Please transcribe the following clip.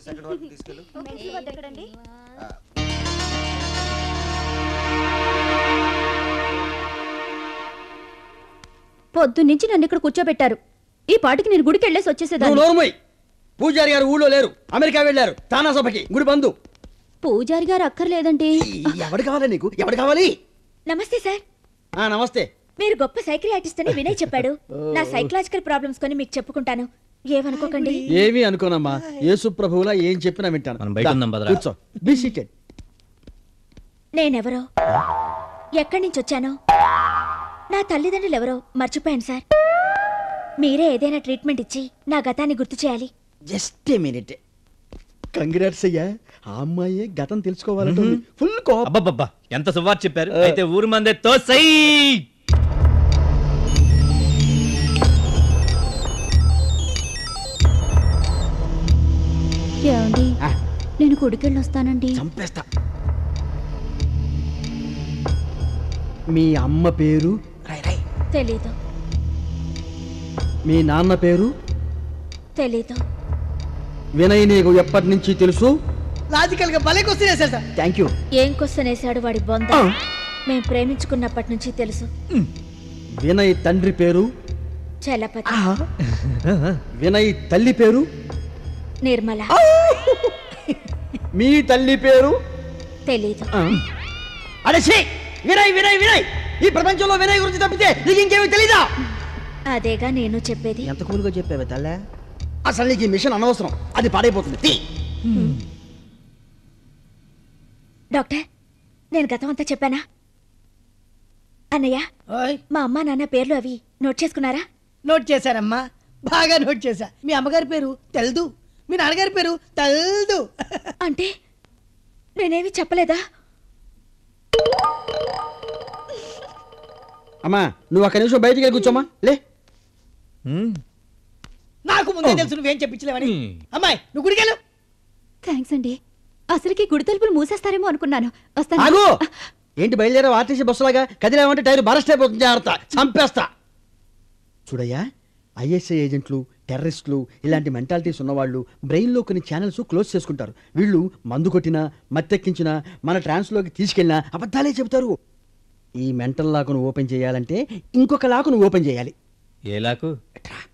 Second వరకు తీసుకెళ్ళు ఎక్కడండి పొద్దున్నుంచి నన్ను ఇక్కడ కూర్చోబెట్టారు ఈ పాటికి నేను గుడికి వెళ్ళేసి నువ్వు వచ్చేసేదాన్ని నోరుమోయ్ పూజారి గారు ఊళ్ళో లేరు అమెరికా వెళ్ళారు తానా సభకి గుడి బంధు పూజారి గారు అక్కర్లేదండి ఎవడు కావాలి నీకు ఎవడు కావాలి నమస్తే సార్ ఆ నమస్తే మీరు గొప్ప సైకియాటిస్ట్ అని వినయ్ చెప్పాడు నా సైకలాజికల్ ప్రాబ్లమ్స్ కొని మీకు చెప్పుకుంటాను ఏమనుకోకండి ఏమీ అనుకోనమ్మా యేసు ప్రభువులా ఏం చెప్పినా వింటాను మనం బయట దా, ఉందాం భద్రా. కూర్చో బీ సీటెడ్ నేనెవరో ఎక్కడి నుంచి వచ్చానో నా తల్లిదండ్రులు ఎవరో మర్చిపోయాను సార్ మీరే ఏదైనా ట్రీట్మెంట్ ఇచ్చి నా గతాన్ని గుర్తు చేయాలి జస్ట్ ఏ మినిట్ కంగ్రాట్స్ అయ్యా ఆ అమ్మాయి గతం తెలుసుకోవాలంటే ఫుల్ కోపం అబ్బబ్బబ్బా ఎంత సువార్ చెప్పారు అయితే ఊరు మందే తోసై ఏమండి ఆ. నేను గుడికెళ్ళి వస్తానండి చంపేస్తా మీ అమ్మ పేరు తెలీదు మీ నాన్న పేరు తెలీదు వినయ్ నీకు ఎప్పటి నుంచి తెలుసు లాజికల్ గా భలే క్వశ్చన్ వేశారు సార్ థ్యాంక్ యూ ఏం క్వశ్చన్ వేశాడు వాడి బొంద మేము ప్రేమించుకున్నప్పటి నుంచి తెలుసు వినయ్ తండ్రి పేరు చలపతి వినయ్ తల్లి పేరు నిర్మల మీ తల్లి పేరు తెలీదు అరే ఛీ! వినయ్ వినయ్ వినయ్ ఈ ప్రపంచంలో వినయ్ గురించి తప్పితే నీకు ఇంకేమీ తెలీదా అదేగా నేను చెప్పేది ఎంత కూలుగా చెప్పావే తల్లే అసలు నీకు ఈ మిషన్ అనవసరం అది పాడైపోతుంది తీ. డాక్టర్ నేను గతం అంతా చెప్పానా అన్నయ్య ఓయ్ మా అమ్మా నాన్న పేర్లు అవి నోట్ చేసుకున్నారా నోట్ చేశారమ్మా బాగా నోట్ చేశా మీ అమ్మగారి పేరు తెల్దు మీ నాన్నగారి పేరు తెల్దు అంటే నేనేమి చెప్పలేదా అమ్మా నువ్వు ఒక్క నిమిషం బయటికి వెళ్ళి కూర్చోమ్మా లే నాకు ముందే తెలుసు నువ్వేం చెప్పించలేవని అమ్మాయి నువ్వు గుడికెళ్ళు థ్యాంక్స్ అండి అసలుకి గుడి తలుపులు మూసేస్తారేమో అనుకున్నాను వస్తాను ఆగు ఏంటి బయలుదేరావు ఆర్టీసీ బస్సులాగా కదిలేమంటే టైర్ బరస్ట్ అయిపోతుంది జాగ్రత్త చంపేస్తా చూడయ్యా ఐఎస్ఐ ఏజెంట్లు టెర్రరిస్టులు ఇలాంటి మెంటాలిటీస్ ఉన్నవాళ్ళు బ్రెయిన్లో కొన్ని ఛానల్స్ క్లోజ్ చేసుకుంటారు వీళ్ళు మందు కొట్టినా మత్తెక్కించినా మన ట్రాన్స్లోకి తీసుకెళ్ళినా అబద్ధాలే చెబుతారు ఈ మెంటల్ లాకును ఓపెన్ చేయాలంటే ఇంకొక లాకును ఓపెన్ చేయాలి ఏ లాకు ఎట్రా